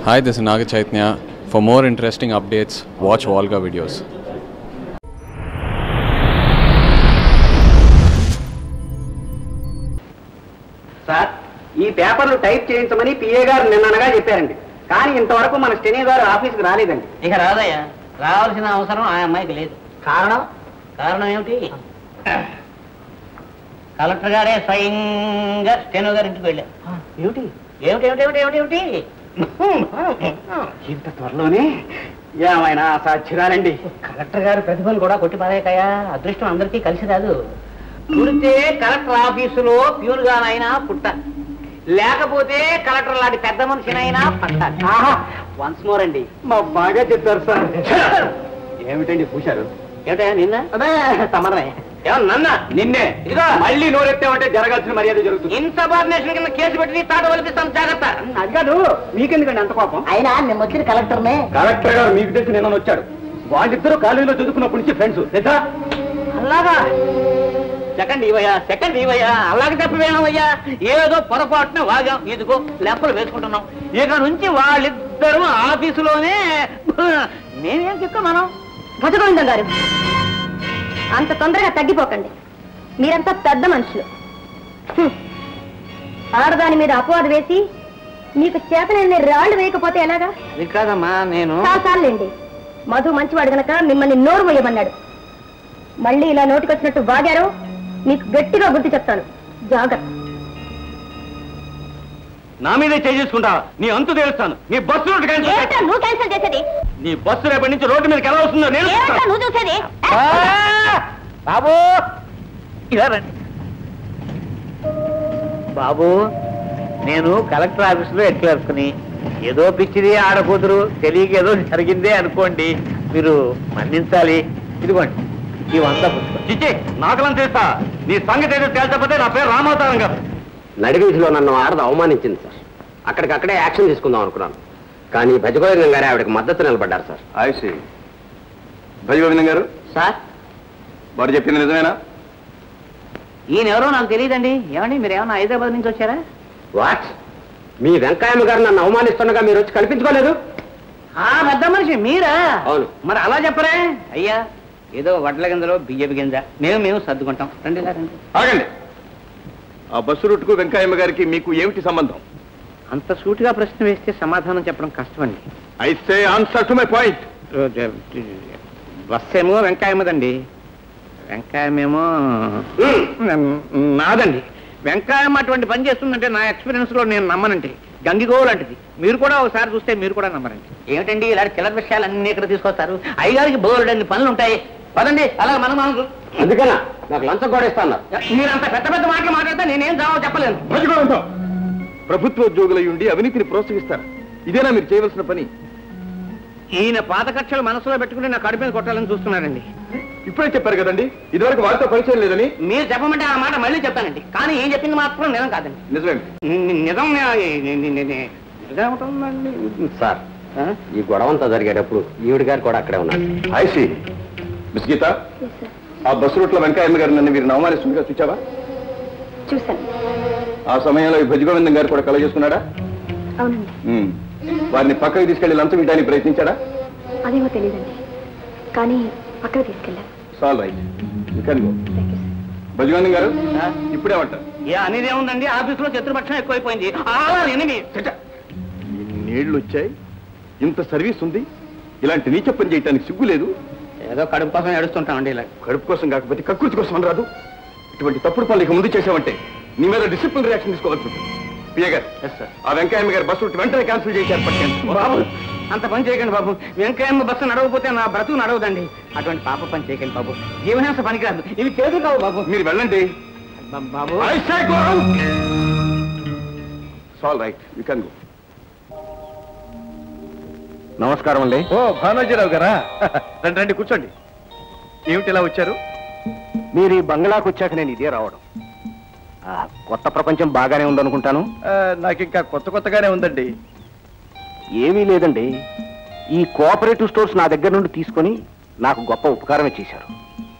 Hi, this is Naga Chaitanya. For more interesting updates, watch Volga videos. Sir ఈ పేపర్లు type చేయించమని PA గారు నిన్ననగా చెప్పారండి కానీ ఇంతవరకు మన స్టెనీ గారు ఆఫీస్కి రాలేదండి ఇక రాదయ్యా రావాల్సిన అవసరం ఆ అమ్మాయికి లేదు కారణం కారణం ఏమిటి కలెక్టర్ గారే స్వయంగా స్టెనో గారి ఇంటికి వెళ్ళారు ఏమిటి ఏమిటి ఏమిటి ఏమిటి ఏమిటి ఏమిటి ఇంత త్వరలోనే ఏమైనా అసాధ్యురాలండి కలెక్టర్ గారు ప్రతిభను కూడా కొట్టి పారేకాయా అదృష్టం అందరికీ కలిసి రాదు పుడితే కలెక్టర్ ఆఫీసులో ప్యూర్ గానైనా పుట్టాలి లేకపోతే కలెక్టర్ లాంటి పెద్ద మనిషినైనా పట్టాలి వన్స్ మోర్ అండి మా బాగా చెప్పారు సార్ ఏమిటండి పూశారు ఏమిటయ్యా నిన్న అదే తమరే ఏమన్నా నన్న నిన్నే ఇదిగో. మళ్ళీ నోరెత్తామంటే జరగాల్సిన మర్యాద జరుగుతుంది ఇన్సబార్డినేషన్ కింద కేసు పెట్టి తాట వలిపిస్తాం జాగ్రత్త అది కాదు మీకెందుకండి అంత కోపం అయినా మేము వచ్చిన కలెక్టర్నే కలెక్టర్ గారు మీకు తెలిసి నిన్న వచ్చాడు వాళ్ళిద్దరూ కాలేజీలో చదువుకున్నప్పటి నుంచి ఫ్రెండ్స్ లేదా అలాగా సెకండ్ ఇవయ్యా సెకండ్ ఇవయ్యా అలాగే చెప్పవేమయ్యా ఏదో పొరపాటున వాగాం ఇదిగో లెంపలు వేసుకుంటున్నాం ఇక నుంచి వాళ్ళిద్దరూ ఆఫీసులోనే నేనేం చెప్తా మనం భజగోవిందం గారు అంత తొందరగా తగ్గిపోకండి మీరంతా పెద్ద మనుషులు హ్మ్. ఆడదాని మీద అపవాదు వేసి మీకు చేతనన్ని రాళ్లు వేయకపోతే ఎలాగా అది కాదమ్మా నేను చాలండి మధు మంచివాడు గనక మిమ్మల్ని నోరు మొయ్యమన్నాడు మళ్ళీ ఇలా నోటికొచ్చినట్టు వాగారు మీకు గట్టిగా బుద్ధి చెప్తాను జాగ్రత్త నా మీదే చేసుకుంటా నీ అంతు తెలుస్తాను నీ బస్సు రోడ్డు ఏమిటో క్యాన్సిల్ నువ్వు క్యాన్సిల్ చేసేది నీ బస్సు రేపటి నుంచి రోడ్డు మీదకి ఎలా వస్తుందో నేను ఏమిటో చూస్తాను. నువ్వు చూసేది బాబు ఇలా రండి బాబు నేను కలెక్టర్ ఆఫీసులో ఎట్లర్కుని ఏదో పిచ్చిది ఆడకూతురు తెలియక ఏదో జరిగిందే అనుకోండి మీరు మన్నించాలి ఇదిగోండి ఈ వంద పుస్తకం చిచ్చి నాకలం చేస్తా నీ సంగతి ఏదో తేల్చకపోతే నా పేరు రామవతారం గారు నడివీధిలో నన్ను ఆడద అవమానించింది సార్ అక్కడికక్కడే యాక్షన్ తీసుకుందాం అనుకున్నాను కానీ భజగోవిందం గారే ఆవిడకి మద్దతు నిలబడ్డారు సార్ ఆయుషి భజగోవిందం గారు సార్ వారు చెప్పింది నిజమేనా ఈయన ఎవరో నాకు తెలియదండి ఏమండి మీరు ఏమన్నా హైదరాబాద్ నుంచి వచ్చారా వాట్ మీ వెంకయ్యమ్మ గారు నన్ను అవమానిస్తుండగా మీరు వచ్చి కల్పించుకోలేదు ఆ పెద్ద మనిషి మీరా అవును. మరి అలా చెప్పరే అయ్యా ఏదో వడ్ల గింజలో బియ్యపు గింజ మేము మేము సర్దుకుంటాం రండి ఇలా రండి ఆగండి ఆ బస్సు రూట్కు వెంకయ్యమ్మ గారికి మీకు ఏమిటి సంబంధం అంత సూటిగా ప్రశ్న వేస్తే సమాధానం చెప్పడం కష్టమండి I say answer to my point bus ఏమో వెంకాయమ్మదండి వెంకాయమేమో నాదండి వెంకాయమ్మ అటువంటి పని చేస్తుందంటే నా ఎక్స్పీరియన్స్ లో నేను నమ్మనండి గంగిగో లాంటిది మీరు కూడా ఒకసారి చూస్తే మీరు కూడా నమ్మరండి ఏమిటండి ఇలాంటి చిల్లర విషయాలు అన్ని ఇక్కడ తీసుకొస్తారు అయ్యగారికి బోర్డు పనులు ఉంటాయి పదండి అలా మనం మనం అందుకనా నాకు లంచం కూడా ఇస్తాను మీరంత పెద్ద పెద్ద మాటలు మాట్లాడితే నేనేం జవాబు చెప్పలేను భజగోవిందం ప్రభుత్వ ఉద్యోగులై ఉండి అవినీతిని ప్రోత్సహిస్తారు ఇదేనా మీరు చేయవలసిన పని ఈయన పాత కక్షలు మనసులో పెట్టుకుని నా కడుపు మీద కొట్టాలని చూస్తున్నారండి ఇప్పుడే చెప్పారు కదండి ఇదివరకు వారితో పరిచయం లేదని మీరు చెప్పమంటే ఆ మాట మళ్ళీ చెప్తానండి కానీ ఏం చెప్పింది మాత్రం నిజం కాదండి నిజమేమి ని- నిజం నే- ని- ని- ని- ని- నిజమవుతుందండి సార్ ఆ? ఈ గొడవ అంతా జరిగేటప్పుడు ఈవిడ గారు కూడా అక్కడే ఉన్నారు ఆయుషి మిస్ గీత ఆ బస్సు రూట్లో వెంకయ్యమ్మ గారు నన్ను మీరు అవమానిస్తుండగా చూచావా చూశాను ఆ సమయంలో ఈ భజగోవిందం గారు కూడా కల చేసుకున్నాడా అవునండి ఉమ్. వారిని పక్కకి తీసుకెళ్లి లంచం ఇవ్వడానికి ప్రయత్నించాడా అదేమో తెలియదండి కానీ పక్కకు తీసుకెళ్ళాను సాల్ రైట్ ఇంకా భజగోవిందం గారు ఇప్పుడేమంటారు ఏ అనేది ఏముందండి ఆఫీసులో శత్రుపక్షం ఎక్కువైపోయింది అలా ఎనిమి నీళ్లు వచ్చాయి ఇంత సర్వీస్ ఉంది ఇలాంటి నీచ పని చేయడానికి సిగ్గు లేదు ఏదో కడుపు కోసం ఏడుస్తుంటామండి ఇలా కడుపు కోసం కాకపోతే కకృతి కోసం అని రాదు ఇటువంటి తప్పుడు పనులు ఇక ముందు చేసామంటే నీ మీద డిసిప్లిన్ రియాక్షన్ తీసుకోవాల్సి ఉంటుంది పిఏ గారు ఆ వెంకయ్యమ్మ గారు బస్సు రూట్ వెంటనే క్యాన్సిల్ చేసి ఏర్పట్టండి బాబు అంత పని చేయకండి బాబు వెంకయ్యమ్మ బస్సు నడవకపోతే నా బ్రతుకు నడవదండి అటువంటి పాప పని చేయకండి బాబు జీవనాంశ పనికిరాదు ఇవి చేతులు కావు బాబు మీరు వెళ్ళండి బా- బాబు I say go. It's all right. You can go. నమస్కారం అండి ఓ భానోజీరావు గారా రండి రండి కూర్చోండి ఏమిటి ఇలా వచ్చారు మీరు ఈ బంగ్లాకు వచ్చాక నేను ఇదే రావడం ఆ, కొత్త ప్రపంచం బాగానే ఉందనుకుంటాను ఆ, నాకు ఇంకా కొత్త కొత్తగానే ఉందండి ఏమీ లేదండి ఈ కోఆపరేటివ్ స్టోర్స్ నా దగ్గర నుండి తీసుకొని నాకు గొప్ప ఉపకారమే చేశారు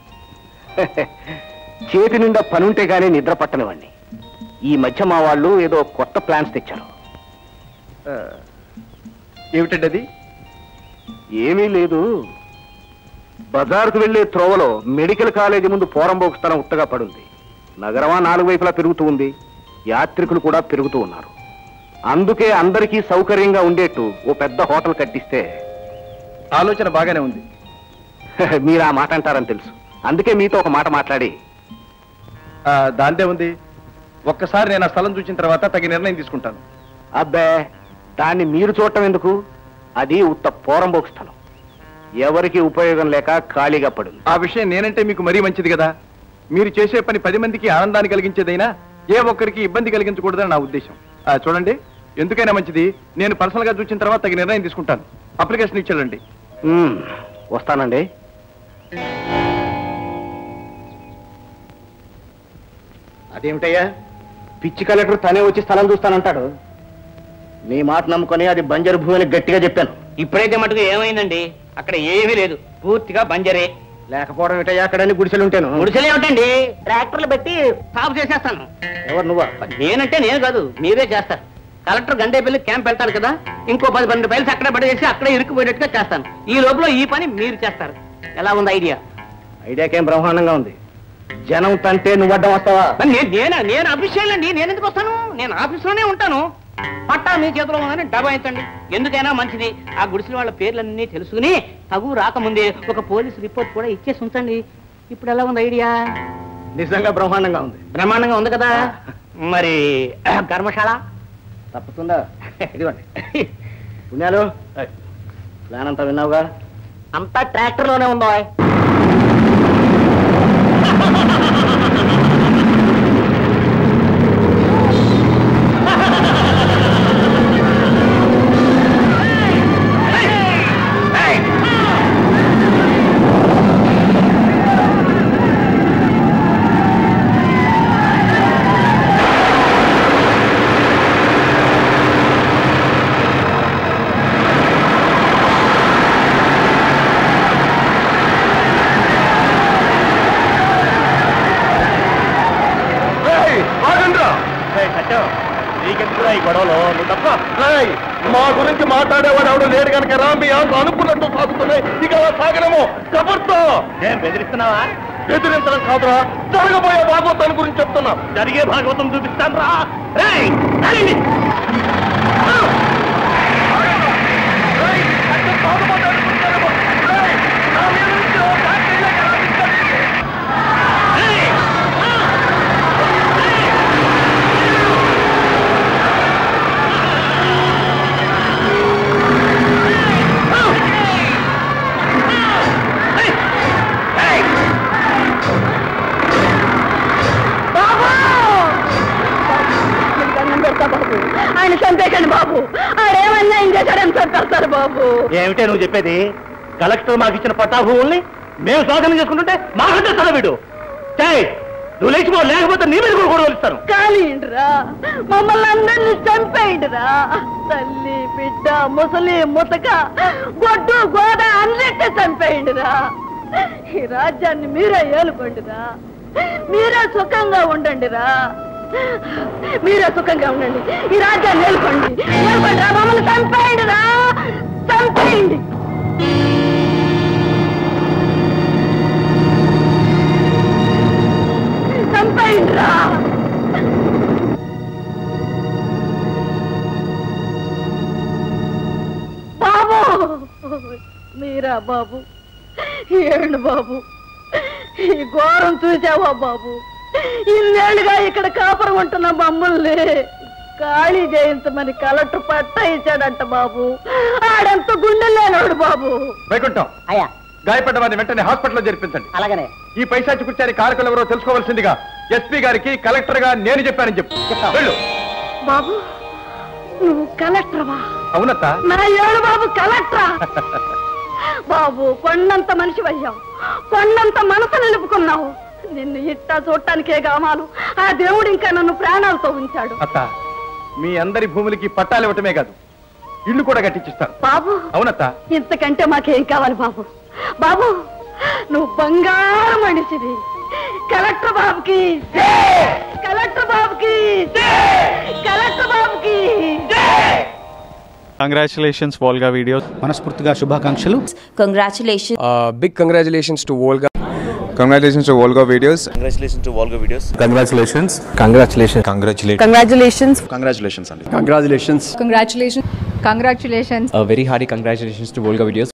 చేతి నిండా పని ఉంటే గానీ నిద్ర పట్టనివ్వండి ఈ మధ్య మా వాళ్ళు ఏదో కొత్త ప్లాన్స్ తెచ్చారు ఆ, ఏమిటండి అది ఏమీ లేదు బజారుకు వెళ్లే త్రోవలో మెడికల్ కాలేజీ ముందు పోరంబోకు స్థలం ఉత్తగా పడుంది నగరమా నాలుగు వైపులా పెరుగుతూ ఉంది యాత్రికులు కూడా పెరుగుతూ ఉన్నారు అందుకే అందరికీ సౌకర్యంగా ఉండేట్టు ఓ పెద్ద హోటల్ కట్టిస్తే ఆలోచన బాగానే ఉంది మీరు ఆ మాట అంటారని తెలుసు అందుకే మీతో ఒక మాట మాట్లాడి ఆ, దాందే ఉంది ఒక్కసారి నేను ఆ స్థలం చూసిన తర్వాత తగిన నిర్ణయం తీసుకుంటాను అబ్బే దాన్ని మీరు చూడటం ఎందుకు అది ఉత్త పోరంబోకు స్థలం ఎవరికి ఉపయోగం లేక ఖాళీగా పడుంది ఆ విషయం నేనంటే మీకు మరీ మంచిది కదా మీరు చేసే పని పది మందికి ఆనందాన్ని కలిగించేదైనా ఏ ఒక్కరికి ఇబ్బంది కలిగించకూడదని నా ఉద్దేశం ఆ, చూడండి ఎందుకైనా మంచిది నేను పర్సనల్ గా చూసిన తర్వాత తగిన నిర్ణయం తీసుకుంటాను అప్లికేషన్ ఇచ్చేయండి ఉమ్, వస్తానండి అదేమిటయ్యా పిచ్చి కలెక్టర్ తనే వచ్చి స్థలం చూస్తానంటాడు నీ మాట నమ్ముకొని అది బంజరు భూమి అని గట్టిగా చెప్పాను ఇప్పుడైతే మటుకు ఏమైందండి అక్కడ ఏమీ లేదు పూర్తిగా బంజరే లేకపోవడం ఏమిటయ్యా అక్కడని గుడిసెలుంటాను గుడిసెలు ఏమిటండి ట్రాక్టర్లు పెట్టి సాగు చేసేస్తాను ఎవరు నువ్వా నేనంటే నేను కాదు మీరే చేస్తారు కలెక్టర్ గండేపల్లి క్యాంప్ వెళ్తారు కదా ఇంకో పది పన్నెండు పైలు అక్కడే పడేసి అక్కడే ఇరుక్కుపోయేట్టుగా చేస్తాను ఈ లోపల ఈ పని మీరు చేస్తారు ఎలా ఉంది ఐడియా ఐడియాకేం బ్రహ్మాండంగా ఉంది జనం తంటే నువ్వు అడ్డం వస్తావా మరి నేను నేను నేను అఫీషియల్ అండి నేను ఎందుకు వస్తాను నేను ఆఫీస్లోనే ఉంటాను పట్టా మీ చేతిలో ఉందని డబాయించండి ఎందుకైనా మంచిది ఆ గుడిసిన వాళ్ళ పేర్లన్నీ తెలుసుకుని తగు రాకముందే ఒక పోలీస్ రిపోర్ట్ కూడా ఇచ్చేసి ఉంచండి ఇప్పుడు ఎలా ఉంది ఐడియా నిజంగా బ్రహ్మాండంగా ఉంది బ్రహ్మాండంగా ఉంది కదా మరి కర్మశాల తప్పుతుందా ఇదిగోండి పుణ్యాలు ప్లాన్ అంతా విన్నావుగా అంతా ట్రాక్టర్ లోనే ఉందో నీకెందుకురా ఈ గొడవలో నువ్వు తప్ప మా గురించి మాట్లాడేవాడు ఎవడు లేడు కనుక రా మీ ఆంధ్ర అనుకున్నట్టు సాగుతున్నాయి ఇక అలా సాగలేము కబర్తో ఏం బెదిరిస్తున్నావా ఎదిరించడం కాదురా జరగబోయే భాగవతాన్ని గురించి చెప్తున్నా జరిగే భాగవతం చూపిస్తాను రా ఆయన చంపేకండి బాబు ఆడేమన్నా ఏం చేశాడని చంపేస్తారు బాబు ఏమిటే నువ్వు చెప్పేది కలెక్టర్ మాకు ఇచ్చిన పట్టా భూముల్ని మేము స్వాధీనం చేసుకుంటుంటే మాకంటే చదవీడు చేయి నువ్వు లేచిపో లేకపోతే నీ మీద కూడా గొడవలు ఇస్తాను కానీయండిరా మమ్మల్ని అందరినీ చంపేయండిరా తల్లి బిడ్డ ముసలి ముతక గొడ్డు గోద అన్నిటి చంపేయండిరా ఈ రాజ్యాన్ని మీరే ఏలుకోండిరా మీరే సుఖంగా ఉండండిరా మీరే సుఖంగా ఉండండి ఈ రాజ్యాన్ని ఏలుకోండి ఏలుకోండిరా మమ్మల్ని చంపేయండిరా చంపేయండి చంపేయండిరా బాబు మీరా బాబు ఏడు బాబు ఈ ఘోరం చూసావా బాబు ఇన్నేళ్ళుగా ఇక్కడ కాపురం ఉంటున్న మమ్మల్ని ఖాళీ చేయించమని కలెక్టర్ పట్ట ఇచ్చాడంట బాబు ఆడంత గుండె లేనోడు బాబు వైకుంఠం అయ్యా గాయపడ్డ వారిని వెంటనే హాస్పిటల్లో జరిపించండి అలాగనే ఈ పైసా చికుచ్చారి కారకులు ఎవరో తెలుసుకోవాల్సిందిగా ఎస్పీ గారికి కలెక్టర్ గా నేను చెప్పానని చెప్పు వెళ్ళు బాబు నువ్వు కలెక్టర్వా అవునత్త నా ఏడు బాబు కలెక్టరా బాబు కొండంత మనిషి అయ్యావు కొండంత మనసు నిలుపుకున్నావు నిన్ను ఇట్టా చూడటానికే కామాలు ఆ దేవుడు ఇంకా నన్ను ప్రాణాలతో ఉంచాడు అత్త మీ అందరి భూములకి పట్టాలు ఇవ్వటమే కాదు ఇల్లు కూడా కట్టించిస్తాను బాబు అవునత్త ఇంతకంటే మాకేం కావాలి బాబు బాబు నువ్వు బంగారు మనిషివి కలెక్టర్ బాబుకి కలెక్టర్ బాబుకి కలెక్టర్ బాబుకి కంగ్రాచులేషన్స్ వాల్గా వీడియోస్ మనస్ఫూర్తిగా శుభాకాంక్షలు Congratulations. big congratulations to Volga. Congratulations to Volga videos congratulation to Volga videos congratulations Congratulations. Congratulate Congratulations. Congratulations అండి Congratulations. Congratulations. Congratulations. A very hearty congratulations to Volga Videos.